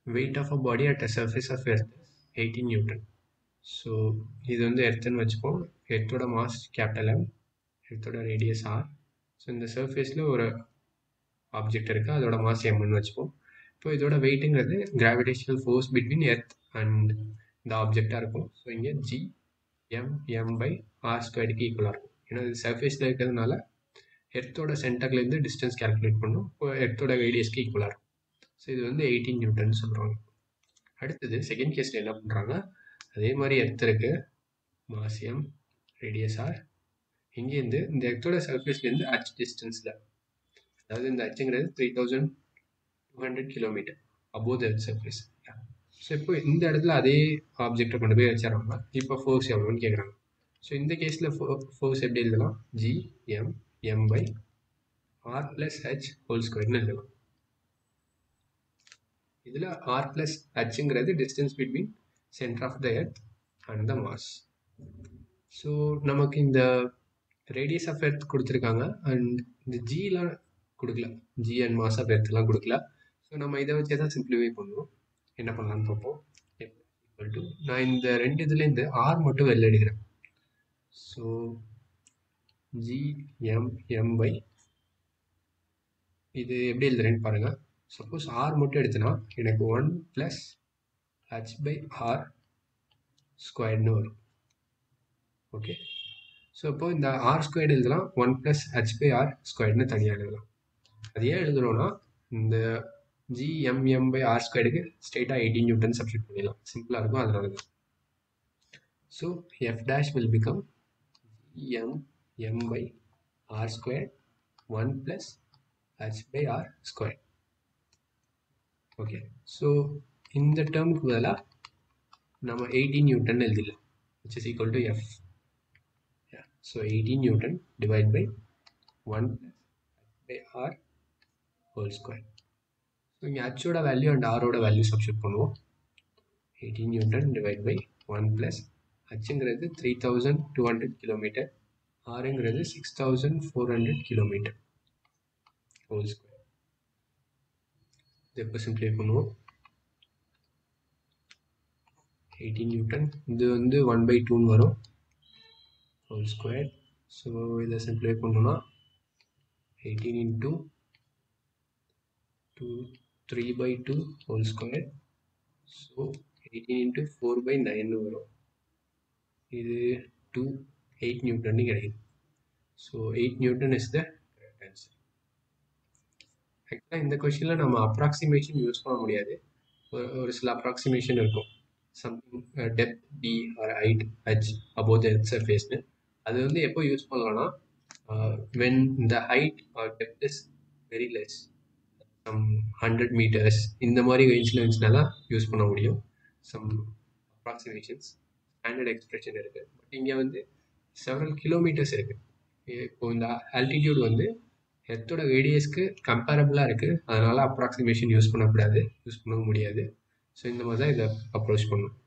wait of a body at a surface of earth eighteen newton so இது வந்து எர்த்துன்னு வச்சுப்போம் எர்த்தோட மாஸ் கேபிட்டல் எம் எர்த்தோட ரேடியஸ் ஆர் ஸோ இந்த சர்ஃபேஸில் ஒரு ஆப்ஜெக்ட் இருக்குது அதோட மாஸ் எம்னு வச்சுப்போம் இப்போ இதோட வெயிட்டுங்கிறது gravitational force between earth and இந்த ஆப்ஜெக்டாக இருக்கும் ஸோ இங்கே G M M by R ஸ்கொயருக்கு ஈக்குவலாக இருக்கும் ஏன்னா இது சர்ஃபேஸில் இருக்கிறதுனால எர்த்தோட சென்டர்லேருந்து டிஸ்டன்ஸ் கேல்குலேட் பண்ணும் இப்போ எர்த்தோட ரேடியஸ்க்கு ஈக்குவலாக இருக்கும் ஸோ இது வந்து எயிட்டீன் நியூட்டன் சொல்கிறாங்க அடுத்தது செகண்ட் கேஸில் என்ன பண்ணுறாங்க அதே மாதிரி எர்த் இருக்கு மாஸ் எம் ரேடியஸ் ஆர் இங்கேருந்து இந்த எர்த்தோட சர்ஃபேஸ்லேருந்து அச் டிஸ்டன்ஸில் அதாவது இந்த அச்சுங்கிறது three thousand two hundred kilometre above the surface so இப்போ இந்த இடத்துல அதே ஆப்ஜெக்டை கொண்டு போய் வச்சிடறாங்க இப்போ ஃபோர்ஸ் எவ்வளோன்னு கேட்குறாங்க ஸோ இந்த கேஸில் ஃபோ ஃபோர்ஸ் எப்படி எழுதலாம் G M M by R plus H whole ஸ்கொயர்னு எழுதலாம் இதில் ஆர் ப்ளஸ் ஹெச்ங்கிறது distance between centre of the earth and the mass so நமக்கு இந்த ரேடியஸ் ஆஃப் எர்த் கொடுத்துருக்காங்க அண்ட் இந்த ஜிலாம் கொடுக்கல ஜி அண்ட் மாஸ் ஆஃப் எர்த்லாம் கொடுக்கல ஸோ நம்ம இதை வச்சே தான் சிம்பிளிஃபை பண்ணுவோம் என்ன பண்ணலான்னு பார்ப்போம் ஈக்குவல் டு நான் இந்த ரெண்டு இதுலேருந்து ஆர் மட்டும் வெளில எடுக்கிறேன் so G M M by இது எப்படி எழுதுறேன்னு பாருங்கள் சப்போஸ் ஆர் மட்டும் எடுத்தனா எனக்கு one plus H by R ஸ்கொயர்னு வரும் ஓகே ஸோ இப்போ இந்த ஆர் ஸ்கொயர்டு எழுதலாம் one plus H by R ஸ்கொயர்னு தனியாக எழுதலாம் அது ஏன் எழுதுறோன்னா இந்த ஜி எம்எம் பை ஆர் ஸ்கொயர்டுக்கு ஸ்ட்ரெயிட்டாக எயிட்டீன் நியூட்டன் சப்ஸ்டியூட் பண்ணிடலாம் சிம்பிளாக இருக்கும் அதனால தான் so F dash will become M M by R square one plus H by R square okay so இந்த டேர்முக்கு பதிலாக நம்ம எயிட்டீன் நியூட்டன் எழுதிடலாம் which is equal to F so eighteen newton divide by one by R whole square so இங்கே ஹச்சோட value and ஆரோட value substitute பண்ணுவோம் eighteen newton divide by one plus ஹச்சுங்கிறது three thousand two hundred kilometre ஆறுங்கிறது six thousand four hundred kilometre whole square இதை இப்போ சிம்ப்ளை பண்ணுவோம் eighteen Newton இது வந்து ஒன் பை டூன்னு வரும் ஹோல் ஸ்கொயர் ஸோ இதை சிம்ப்ளை பண்ணோன்னா eighteen into two three by two whole square so eighteen into four by நைன்னு வரும் இது டூ எயிட் நியூட்டன் கிடைக்குது so eight newton is the correct answer ஆக்சுவலாக இந்த கொஷினில் நம்ம அப்ராக்சிமேஷன் யூஸ் பண்ண முடியாது ஒரு ஒரு சில அப்ராக்சிமேஷன் இருக்கும் something depth D or height H above the earth சர்ஃபேஸ்னு அது வந்து எப்போ யூஸ் பண்ணலாம்னா வென் இந்த height or depth is very less some hundred metres இந்த மாதிரி ரேஞ்சில் இருந்துச்சுனால யூஸ் பண்ண முடியும் சம் அப்ராக்சிமேஷன்ஸ் ஸ்டாண்டர்ட் எக்ஸ்பிரஷன் இருக்குது பட் இங்கே வந்து செவரல் கிலோமீட்டர்ஸ் இருக்குது இப்போ இந்த ஆல்டிடியூட் வந்து எர்த்தோட ரேடியஸ்க்கு கம்பேரபிளாக இருக்குது அதனால் அப்ராக்சிமேஷன் யூஸ் பண்ணக்கூடாது யூஸ் பண்ண முடியாது ஸோ இந்த மாதிரி தான் இதை அப்ரோச் பண்ணும்